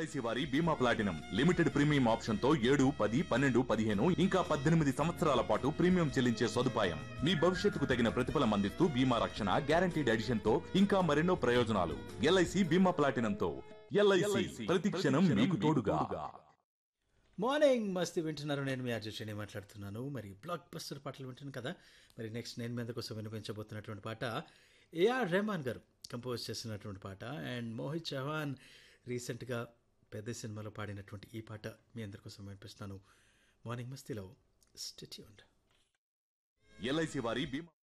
LIC వారి బీమా platinum limited premium option తో ఏడు పది పన్నెండు పదిహేను ఇంకా పద్దెనిమిది సంవత్సరాల పాటు ప్రీమియం చెల్లించే సదుపాయం మీ భవిష్యత్తుకు తగిన ప్రతిఫలం అందిస్తూ బీమా రక్షణ గ్యారంటీడ్ ఎడిషన్ తో ఇంకా మరెన్నో ప్రయోజనాలు ఎల్ఐసి బీమా ప్లాటినం తో ఎల్ఐసి ప్రతి క్షణం మీకు తోడుగా మార్నింగ్ మస్తీ వింటున్నారు నేను మీ అర్జుషని మాట్లాడుతున్నాను మరి బ్లాక్ బస్టర్ పాటలు వింటున్నాను కదా మరి నెక్స్ట్ నేను మీ అందరి కోసం వినిపించబోతున్నటువంటి పాట ఏఆర్ రెహమాన్ గారు కంపోజ్ చేసినటువంటి పాట అండ్ మోహిత్ చౌహాన్ రీసెంట్గా పెద్ద సినిమాలో పాడినటువంటి ఈ పాట మీ అందరి కోసం వినిపిస్తాను మార్నింగ్ మస్తీలో స్టిట్యూండ్ ఎల్ఐసి వారి బీమా